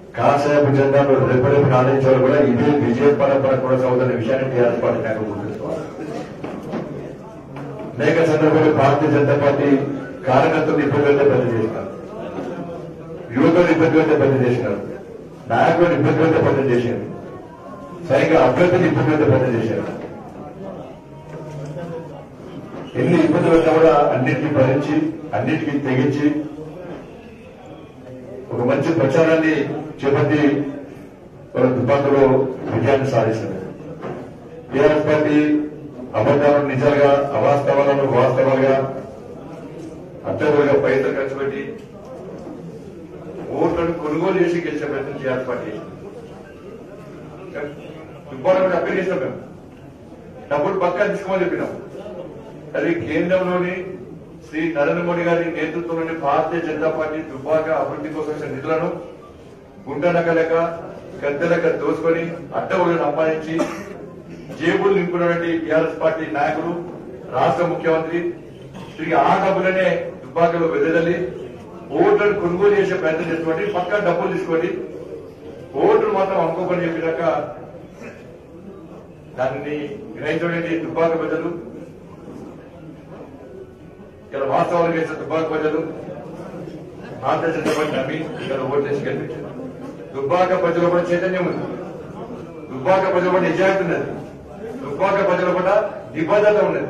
కాసేపు జెండాను రేపు రేపు నాటించారు కూడా ఇదే విజయ పరంపర కొనసాగుతున్న విషయాన్ని టీఆర్ఎస్ పార్టీ నాకు గుర్తుంచుకోవాలి అనేక సందర్భాలు భారతీయ జనతా పార్టీ కార్యకర్తలు ఇబ్బంది పెట్టే పని చేసినారు యువకులు ఇబ్బంది పెట్టే పని చేసినారు నాయకులు ఇబ్బంది పెట్టే పని చేశారు సరిగ్గా అభ్యర్థిని ఇబ్బంది పెట్టే పని చేశారు ఎన్ని ఇబ్బందులు వచ్చినా కూడా అన్నింటినీ భరించి అన్నింటికీ తెగించి ఒక మంచి ప్రచారాన్ని చేపట్టి మన దుబ్బాకలో విజయాన్ని సాధించారు టీఆర్ఎస్ పార్టీ అబద్ధాలను నిజాలుగా అవాస్తవాలను వాస్తవాలుగా అర్థంగా పైసలు ఖర్చు పెట్టి ఓట్లను కొనుగోలు చేసి గెలిచే ప్రయత్నం టీఆర్ఎస్ పార్టీ దుబ్బాకలో కూడా అప్పీల్ చేసినాం మేము డబ్బులు పక్కా తీసుకోమని చెప్పినాం అది కేంద్రంలోని శ్రీ నరేంద్ర మోడీ గారి నేతృత్వంలోని భారతీయ జనతా పార్టీ దుబ్బాక అభివృద్ధి కోసం ఇచ్చిన నిధులను గుంటనక లెక్క గద్దెలక దోసుకొని అడ్డవులను అమ్మాయించి జేబులు నింపుకున్నటువంటి టీఆర్ఎస్ పార్టీ నాయకులు రాష్ట్ర ముఖ్యమంత్రి తిరిగి ఆ డబ్బులనే దుబ్బాకలో వెదజల్లి ఓట్లను కొనుగోలు చేసే ప్రయత్నం చేసినటువంటి పక్క డబ్బులు తీసుకొని ఓట్లు మాత్రం అమ్ముకోమని చెప్పినాక దాన్ని గ్రహించడానికి దుబ్బాక ప్రజలు ఇలా వాస్తవాలు చేసిన దుబ్బాక ప్రజలు భారతీయ జనతా పార్టీ నమ్మి ఇక్కడ ఓటు చేసి గెలిపించారు దుబ్బాక ప్రజల కూడా చైతన్యం ఉంది దుబ్బాక ప్రజల కూడా నిజాయితీ ఉన్నది దుబ్బాక ప్రజల కూడా నిబద్ధత ఉన్నది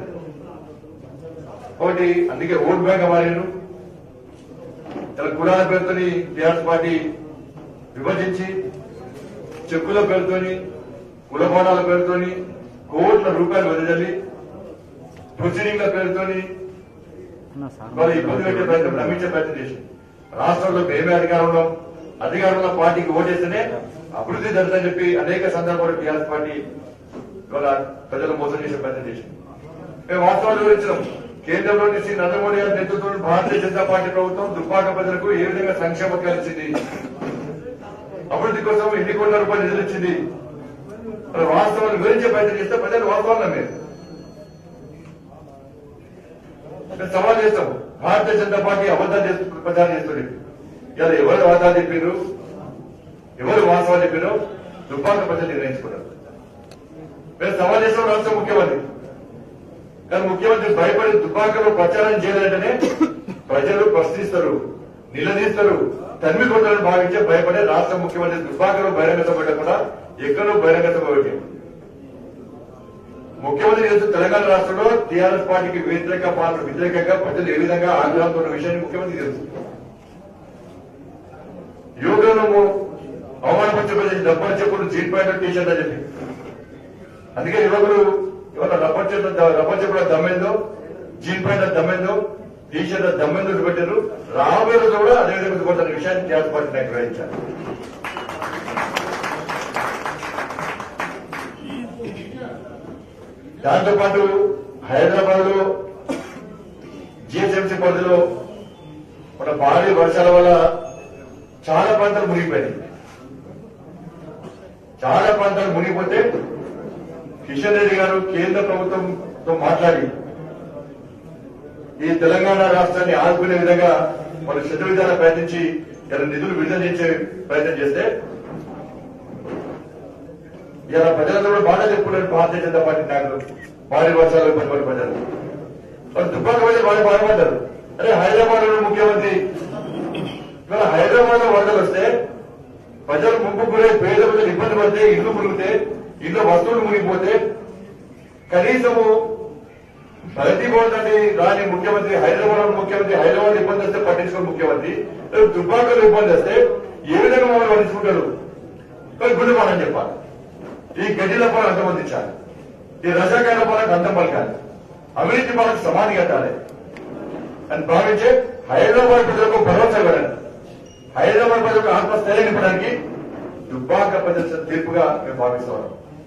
ఒకటి అందుకే ఓట్ బ్యాంక్ మారారు ఇలా కులాల పేరుతోని టీఆర్ఎస్ పార్టీ విభజించి చెక్కుల పేరుతోని కులపాడాల పేరుతోని కోట్ల రూపాయలు వెదజల్లి ప్రొసీడింగ్ల పేరుతోని వాళ్ళు ఇబ్బంది పెట్టే ప్రయత్నం నమ్మించే ప్రయత్నం చేసింది రాష్ట్రంలో మేమే అధికారంలో అధికారంలో పార్టీకి ఓటేస్తేనే అభివృద్ధి జరుగుతుందని చెప్పి అనేక సందర్భాలు టీఆర్ఎస్ పార్టీ ఇవాళ ప్రజలు మోసం చేసే ప్రయత్నం చేసింది మేము వాస్తవాలు వివరించినాం కేంద్రంలోని శ్రీ నరేంద్ర మోడీ గారి నేతృత్వంలో భారతీయ జనతా పార్టీ ప్రభుత్వం దుబ్బాక ప్రజలకు ఏ విధంగా సంక్షేమ కలిసింది అభివృద్ధి కోసం ఎన్ని కోట్ల రూపాయలు నిధులు ఇచ్చింది మరి వాస్తవాలు వివరించే ప్రయత్నం చేస్తే ప్రజలు వాస్తవాలు నమ్మారు మేము సవాల్ చేస్తాం భారతీయ జనతా పార్టీ అబద్ధాలు చేస్తూ ప్రచారం చేస్తుంది ఇలా ఎవరు అబద్ధాలు చెప్పారు ఎవరు వాస్తవాలు చెప్పారో దుబ్బాక ప్రజలు నిర్ణయించుకున్నారు మేము సవాల్ చేస్తాం రాష్ట్ర ముఖ్యమంత్రి కానీ ముఖ్యమంత్రి భయపడి దుబ్బాకలో ప్రచారం చేయాలంటేనే ప్రజలు ప్రశ్నిస్తారు నిలదీస్తారు తన్మి కొట్టాలని భావించే భయపడే రాష్ట్ర ముఖ్యమంత్రి దుబ్బాకలో బహిరంగ సభ పెట్టకుండా ఎక్కడో బహిరంగ సభ పెట్టింది ముఖ్యమంత్రి తెలుసు తెలంగాణ రాష్ట్రంలో టీఆర్ఎస్ పార్టీకి వ్యతిరేక పాత్ర వ్యతిరేకంగా ప్రజలు ఏ విధంగా ఆగ్రహంతో ఉన్న విషయాన్ని ముఖ్యమంత్రి తెలుసు యోగంలో అవమానపరిచే ప్రజలు డబ్బర్ చెప్పులు జీట్ ప్యాంట్ టీ షర్ట్ అని చెప్పి అందుకే యువకులు ఇవాళ రబ్బర్ చెట్ల రబ్బర్ చెప్పుల దమ్మెందో జీన్ ప్యాంట్ దమ్మెందో టీ షర్ట్ దమ్మెందో పెట్టారు రాబోయే రోజు కూడా అదే విధంగా చూపడుతున్న విషయాన్ని టీఆర్ఎస్ పార్టీ నాకు గ్రహించారు దాంతో పాటు హైదరాబాద్ లో జిహెచ్ఎంసీ పరిధిలో మన భారీ వర్షాల వల్ల చాలా ప్రాంతాలు మునిగిపోయినాయి చాలా ప్రాంతాలు మునిగిపోతే కిషన్ రెడ్డి గారు కేంద్ర ప్రభుత్వంతో మాట్లాడి ఈ తెలంగాణ రాష్ట్రాన్ని ఆదుకునే విధంగా వాళ్ళు శత విధాలు ప్రయత్నించి ఇలా నిధులు విడుదల చేసే ప్రయత్నం చేస్తే ఇలా ప్రజలందరూ కూడా బాగా చెప్పుకున్నారు భారతీయ జనతా పార్టీ నాయకులు భారీ వర్షాలు ఇబ్బంది పడిన ప్రజలు వాళ్ళు దుబ్బాక వెళ్ళి వాళ్ళు బాధపడ్డారు అరే హైదరాబాద్ లో ముఖ్యమంత్రి ఇవాళ హైదరాబాద్ లో వరదలు వస్తే ప్రజలు ముంపు గురై పేద ప్రజలు ఇబ్బంది పడితే ఇల్లు మునిగితే ఇల్లు వస్తువులు మునిగిపోతే కనీసము ప్రగతి భవన్ రాని ముఖ్యమంత్రి హైదరాబాద్ లో ముఖ్యమంత్రి హైదరాబాద్ ఇబ్బంది వస్తే పట్టించుకుని ముఖ్యమంత్రి రేపు దుబ్బాకలో ఇబ్బంది వస్తే ఏ విధంగా మమ్మల్ని పట్టించుకుంటారు మరి గుండె పాలని చెప్పాలి ఈ గడ్డిల పాలన అంతమందించాలి ఈ రజాకాల పాలకు అంతం పలకాలి అవినీతి పాలకు సమాధి కట్టాలి అని భావించే హైదరాబాద్ ప్రజలకు భరోసా ఇవ్వడానికి హైదరాబాద్ ప్రజలకు ఆత్మస్థైర్యం ఇవ్వడానికి దుబ్బాక ప్రజల తీర్పుగా మేము భావిస్తున్నాం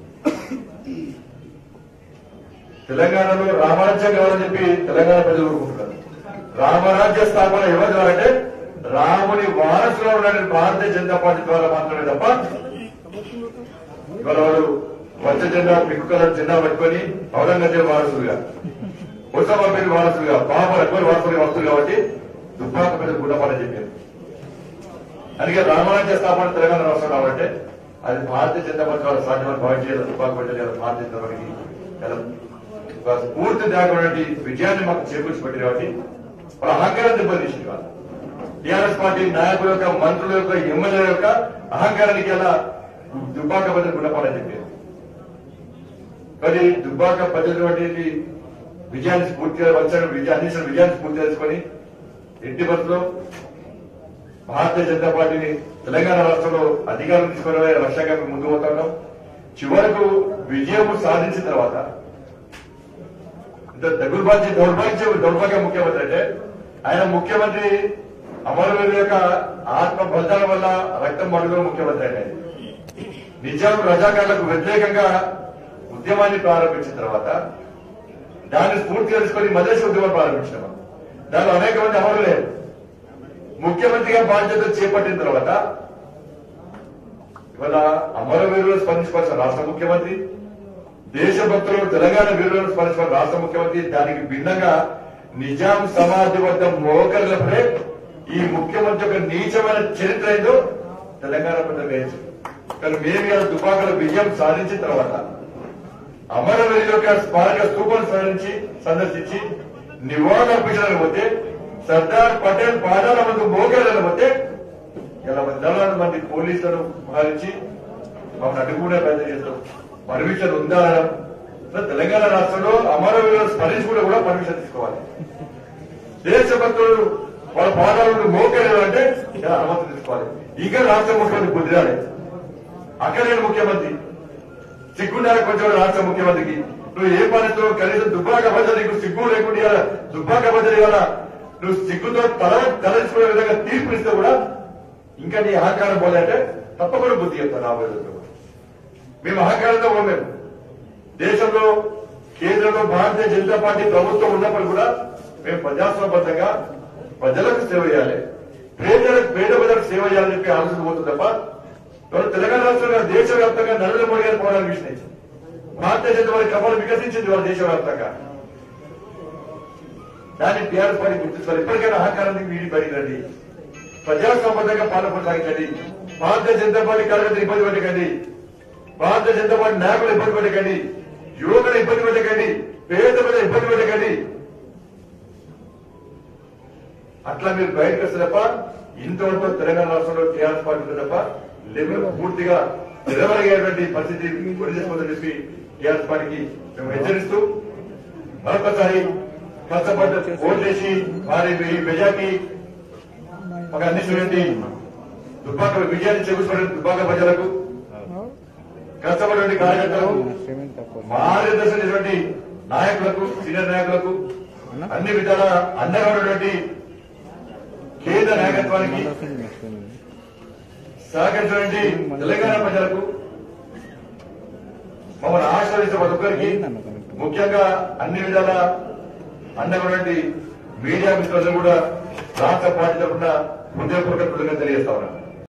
తెలంగాణలో రామరాజ్యం కావాలని చెప్పి తెలంగాణ ప్రజలు కోరుకుంటున్నారు రామరాజ్య స్థాపన ఎవరి ద్వారా అంటే రాముని వారసులో ఉన్న భారతీయ జనతా పార్టీ ద్వారా మాత్రమే తప్ప ఇవాళ వాళ్ళు పచ్చ జెండా పింక్ కలర్ జెండా పట్టుకొని ఔరంగజేబ్ వారసులుగా ముసఫాబీర్ వారసులుగా బాబర్ అక్బర్ వారసులుగా వస్తులు కాబట్టి దుబ్బాక ప్రజలు గుణపడని చెప్పారు అందుకే రామరాజ్య స్థాపన తెలంగాణ రాష్ట్రం కాబట్టి అది భారతీయ జనతా పార్టీ వాళ్ళ సాధ్యమని భావించేది తుపాకు పెట్టలేదు భారతీయ జనతా పార్టీకి చాలా ఒక స్ఫూర్తి దాకటువంటి విజయాన్ని మాకు చేకూర్చి పెట్టారు కాబట్టి వాళ్ళ అహంకారం దెబ్బతీసింది వాళ్ళు టీఆర్ఎస్ పార్టీ నాయకుల యొక్క మంత్రుల యొక్క ఎమ్మెల్యేల యొక్క అహంకారానికి ఎలా దుబ్బాక బదులు గుణపాలని చెప్పారు మరి దుబ్బాక ప్రజలటువంటి విజయాన్ని స్ఫూర్తిగా వచ్చారు విజయ అందించిన విజయాన్ని స్ఫూర్తి చేసుకొని ఎట్టి బస్సులో భారతీయ జనతా పార్టీని తెలంగాణ రాష్ట్రంలో అధికారం తీసుకునే లక్ష్యంగా మేము ముందు పోతున్నాం చివరకు విజయం సాధించిన తర్వాత ఇంత దగుర్బాధ్య దౌర్భాగ్య దౌర్భాగ్య ముఖ్యమంత్రి అంటే ఆయన ముఖ్యమంత్రి అమరవీరుల యొక్క ఆత్మ బలిదానం వల్ల రక్తం మడుగుల ముఖ్యమంత్రి ఆయన నిజాం రజాకారులకు వ్యతిరేకంగా ఉద్యమాన్ని ప్రారంభించిన తర్వాత దాన్ని స్ఫూర్తి తెలుసుకొని మద్రాసు ఉద్యమం ప్రారంభించాము దానిలో అనేక మంది అమరులు లేరు ముఖ్యమంత్రిగా బాధ్యతలు చేపట్టిన తర్వాత ఇవాళ అమరవీరులను స్పందించుకోవాల్సిన రాష్ట్ర ముఖ్యమంత్రి దేశభక్తులు తెలంగాణ వీరులను స్మరించుకున్న రాష్ట్ర ముఖ్యమంత్రి దానికి భిన్నంగా నిజాం సమాధి వద్ద మోకర్లపై ఈ ముఖ్యమంత్రి యొక్క నీచమైన చరిత్ర ఏందో తెలంగాణ ప్రజలు వేయచ్చు కానీ మేము ఇలా దుబాకల విజయం సాధించిన తర్వాత అమరవీరుల యొక్క స్మారక స్థూపం స్మరించి సందర్శించి నివాళులర్పించడానికి పోతే సర్దార్ పటేల్ పాదాల ముందు మోకర్లను పోతే ఇలా వందలాది మంది పోలీసులను భావించి మమ్మల్ని అడ్డుకునే ప్రయత్నం చేస్తాం పర్మిషన్ ఉందా అనడం. అసలు తెలంగాణ రాష్ట్రంలో అమరవీరులను స్మరించుకుంటే కూడా పర్మిషన్ తీసుకోవాలి దేశభక్తులు వాళ్ళ పాదాలను మోకేయడం అంటే ఇలా అనుమతి తీసుకోవాలి ఇంకా రాష్ట్ర ముఖ్యమంత్రి బుద్ధిరాడే అక్కడ నేను ముఖ్యమంత్రి సిగ్గుండాలి కొంచెం రాష్ట్ర ముఖ్యమంత్రికి నువ్వు ఏ పనితో కనీసం దుబ్బాక బద్దలు నీకు సిగ్గు లేకుండా ఇవాళ దుబ్బాక బద్దలు ఇవాళ నువ్వు సిగ్గుతో తల తలచుకునే విధంగా తీర్పు ఇస్తే కూడా ఇంకా నీ అహంకారం పోలేంటే తప్పకుండా బుద్ధి చెప్తాను రాబోయే రోజుల్లో. మేము అహంకారంతో పోలేము దేశంలో కేంద్రంలో భారతీయ జనతా పార్టీ ప్రభుత్వం ఉన్నప్పుడు కూడా మేము ప్రజాస్వామ్యబద్ధంగా ప్రజలకు సేవ చేయాలి పేదలకు పేద ప్రజలకు సేవ చేయాలని చెప్పి ఆలోచన పోతుంది తప్ప ఇవాళ తెలంగాణ రాష్ట్రంలో దేశవ్యాప్తంగా నరేంద్ర మోడీ గారి పోవడానికి విషయం భారతీయ జనతా పార్టీ కమలు వికసించింది వాళ్ళ దేశవ్యాప్తంగా దాన్ని టీఆర్ఎస్ పార్టీ గుర్తిస్తారు ఇప్పటికైనా అహంకారానికి వీడి బయటికి రండి ప్రజాస్వామ్యంగా పాలన కొనసాగించండి భారతీయ జనతా పార్టీ కార్యకర్తలు ఇబ్బంది పెట్టకండి భారతీయ జనతా పార్టీ నాయకులు ఇబ్బంది పెట్టకండి యువకులు ఇబ్బంది పెట్టకండి పేద ప్రజలు ఇబ్బంది పెట్టకండి అట్లా మీరు బయటకు వస్తే తప్ప ఇంతవరకు తెలంగాణ రాష్ట్రంలో టీఆర్ఎస్ పార్టీ ఉంది తప్ప లెవెల్ పూర్తిగా నిలవగలిగేటువంటి పరిస్థితి కొడి చేసుకోదని చెప్పి టీఆర్ఎస్ పార్టీకి మేము హెచ్చరిస్తూ మరొకసారి కష్టపడ్డ ఓట్లేసి వారి ఈ మెజార్టీ మాకు అందించినటువంటి దుబ్బాక విజయాన్ని చేకూర్చుకున్న దుబ్బాక ప్రజలకు కష్టపడినటువంటి కార్యకర్తలకు మార్గదర్శనం చేసినటువంటి నాయకులకు సీనియర్ నాయకులకు అన్ని విధాల అండగా ఉన్నటువంటి కేంద్ర నాయకత్వానికి సహకరించినటువంటి తెలంగాణ ప్రజలకు మమ్మల్ని ఆశ్రయించిన ప్రతి ఒక్కరికి ముఖ్యంగా అన్ని విధాల అండగా ఉన్నటువంటి మీడియా మిత్రులందరూ కూడా రాష్ట్ర పార్టీ తరఫున హృదయపూర్వక కృతజ్ఞతలు తెలియజేస్తా ఉన్నాను